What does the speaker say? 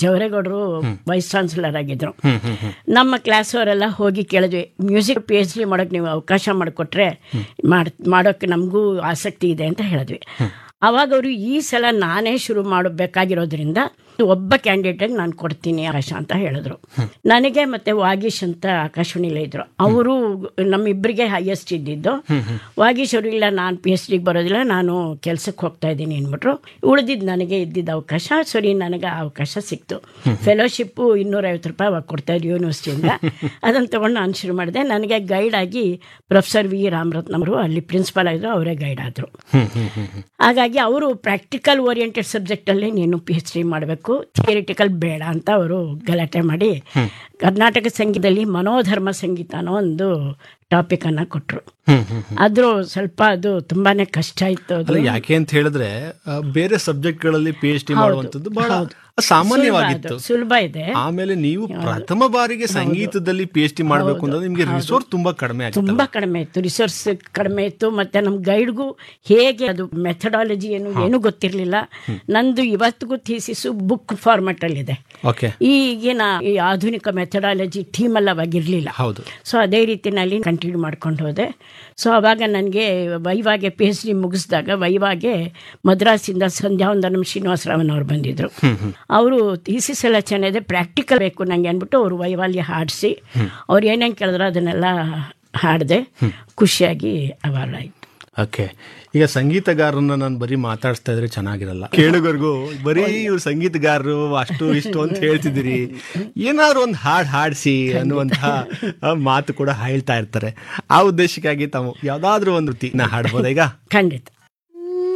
ಜವರೇಗೌಡರು vice chancellor ಆಗಿದ್ರು ನಮ್ಮ class ಅವರೆಲ್ಲ ಹೋಗಿ ಕೇಳಿದ್ವಿ ಮ್ಯೂಸಿಕ್ ಪಿ ಎಚ್ ಡಿ ಮಾಡೋಕೆ ನೀವು ಅವಕಾಶ ಮಾಡಿಕೊಟ್ರೆ ಮಾಡ್ ಮಾಡೋಕ್ಕೆ ನಮಗೂ ಆಸಕ್ತಿ ಇದೆ ಅಂತ ಹೇಳಿದ್ವಿ ಅವಾಗ ಅವರು ಈ ಸಲ ನಾನೇ ಶುರು ಮಾಡಬೇಕಾಗಿರೋದ್ರಿಂದ ಒಬ್ಬ ಕ್ಯಾಂಡಿಡೇಟ್ ನಾನು ಕೊಡ್ತೀನಿ ಆಕಾಶ ಅಂತ ಹೇಳಿದ್ರು ನನಗೆ ಮತ್ತೆ ವಾಗೀಶ್ ಅಂತ ಆಕಾಶವಾಣಿಲೇ ಇದ್ರು ಅವರು ನಮ್ಮಿಬ್ಬರಿಗೆ ಹೈಯೆಸ್ಟ್ ಇದ್ದಿದ್ದು ವಾಗೀಶ್ ಅವರು ಇಲ್ಲ ನಾನು ಪಿ ಎಚ್ ಡಿಗೆ ಬರೋದಿಲ್ಲ ನಾನು ಕೆಲ್ಸಕ್ಕೆ ಹೋಗ್ತಾ ಇದ್ದೀನಿ ಅಂದ್ಬಿಟ್ರು ಉಳಿದಿದ್ದು ನನಗೆ ಇದ್ದಿದ್ದ ಅವಕಾಶ ಸರಿ ನನಗೆ ಆ ಅವಕಾಶ ಸಿಕ್ತು ಫೆಲೋಶಿಪ್ಪು ಇನ್ನೂರೈವತ್ತು ರೂಪಾಯಿ ಅವಾಗ ಕೊಡ್ತಾ ಇದ್ರು ಯೂನಿವರ್ಸಿಟಿಯಿಂದ ಅದನ್ನು ತೊಗೊಂಡು ನಾನು ಶುರು ಮಾಡಿದೆ ನನಗೆ ಗೈಡ್ ಆಗಿ ಪ್ರೊಫೆಸರ್ ವಿ ರಾಮರತ್ನವರು ಅಲ್ಲಿ ಪ್ರಿನ್ಸಿಪಾಲ್ ಆಗಿದ್ರು ಅವರೇ ಗೈಡ್ ಆದರು ಹಾಗಾಗಿ ಅವರು ಪ್ರಾಕ್ಟಿಕಲ್ ಓರಿಯೆಂಟೆಡ್ ಸಬ್ಜೆಕ್ಟಲ್ಲಿ ನೀನು ಪಿ ಎಚ್ ಡಿ ಮಾಡಬೇಕು ಥಿಯರಿಟಿಕಲ್ ಬೇಡ ಅಂತ ಅವರು ಗಲಾಟೆ ಮಾಡಿ ಕರ್ನಾಟಕ ಸಂಗೀತದಲ್ಲಿ ಮನೋಧರ್ಮ ಸಂಗೀತ ಅನ್ನೋ ಒಂದು ಟಾಪಿಕ್ ಅನ್ನ ಕೊಟ್ಟರು ಆದ್ರೂ ಸ್ವಲ್ಪ ಅದು ತುಂಬಾನೇ ಕಷ್ಟ ಇತ್ತು ಅದು ಅಲ್ಲ ಯಾಕೆ ಅಂತ ಹೇಳಿದ್ರೆ ಆ, ಬೇರೆ ಸಬ್ಜೆಕ್ಟ್ ಗಳಲ್ಲಿ ಪಿ ಎಚ್ ಡಿ ಮಾಡುವಂತದ್ದು ಬಹಳ ಸಾಮಾನ್ಯವಾಗಿತ್ತು ಸುಲಭ ಇದೆ ಆಮೇಲೆ ನೀವು ಪ್ರಥಮ ಬಾರಿಗೆ ಸಂಗೀತದಲ್ಲಿ ಪಿ ಎಚ್ ಡಿ ಮಾಡಬೇಕು ಅಂದ್ರೆ ನಿಮ್ಗೆ ರಿಸೋರ್ಸ್ ತುಂಬಾ ಕಡಿಮೆ ಆಗಿತ್ತು ತುಂಬಾ ಕಡಿಮೆ ಇತ್ತು ರಿಸೋರ್ಸ್ ಕಡಿಮೆ ಇತ್ತು ಮತ್ತೆ ನಮ್ಮ ಗೈಡ್ಗೂ ಹೇಗೆ ಅದು ಮೆಥಡಾಲಜಿ ಏನು ಏನು ಗೊತ್ತಿರಲಿಲ್ಲ ನಂದು ಇವತ್ತಿಗೂ ಥೀಸಿಸು ಬುಕ್ ಫಾರ್ಮೆಟ್ ಅಲ್ಲಿ ಇದೆ ಓಕೆ ಈಗಿನ ಈ ಆಧುನಿಕ ಮೆಥಡಾಲಜಿ ಟೀಮ್ ಎಲ್ಲ ಅವಾಗಿರ್ಲಿಲ್ಲ ಹೌದು ಸೊ ಅದೇ ರೀತಿನಲ್ಲಿ ಕಂಟಿನ್ಯೂ ಮಾಡ್ಕೊಂಡು ಹೋದೆ ಸೊ ಅವಾಗ ನನಗೆ ವೈವಾಗೆ ಪಿ ಎಚ್ ಡಿ ಮುಗಿಸಿದಾಗ ವೈವಾಗೆ ಮದ್ರಾಸಿಂದ ಸಂಧ್ಯಾವಂದನಂ ಶ್ರೀನಿವಾಸರಾಮನ್ ಅವ್ರು ಬಂದಿದ್ರು ಅವರು ಥೀಸಿಸ್ ಎಲ್ಲ ಚೆನ್ನಾಗಿದೆ ಪ್ರಾಕ್ಟಿಕಲ್ ಬೇಕು ನನಗೆ ಅಂದ್ಬಿಟ್ಟು ಅವರು ವೈವಾಲಿ ಹಾಡಿಸಿ ಅವ್ರು ಏನೇನು ಕೇಳಿದ್ರು ಅದನ್ನೆಲ್ಲ ಹಾಡಿದೆ ಖುಷಿಯಾಗಿ ಅವಾರ್ಡ್ ಆಯಿತು ಓಕೆ ಈಗ ಸಂಗೀತಗಾರರನ್ನ ನಾನು ಬರೀ ಮಾತಾಡಿಸ್ತಾ ಇದ್ರೆ ಚೆನ್ನಾಗಿರಲ್ಲ ಕೇಳುಗರಿಗೂ ಬರೀ ಇವ್ರು ಸಂಗೀತಗಾರರು ಅಷ್ಟು ಇಷ್ಟು ಅಂತ ಹೇಳ್ತಿದ್ದೀರಿ ಏನಾದ್ರು ಒಂದು ಹಾಡು ಹಾಡಿಸಿ ಅನ್ನುವಂತಹ ಆ, ಮಾತು ಕೂಡ ಹೇಳ್ತಾ ಇರ್ತಾರೆ ಆ ಉದ್ದೇಶಕ್ಕಾಗಿ ತಾವು ಯಾವ್ದಾದ್ರು ಒಂದು ವೃತ್ತಿ ನಾ ಹಾಡ್ಬೋದಾ ಈಗ ಖಂಡಿತ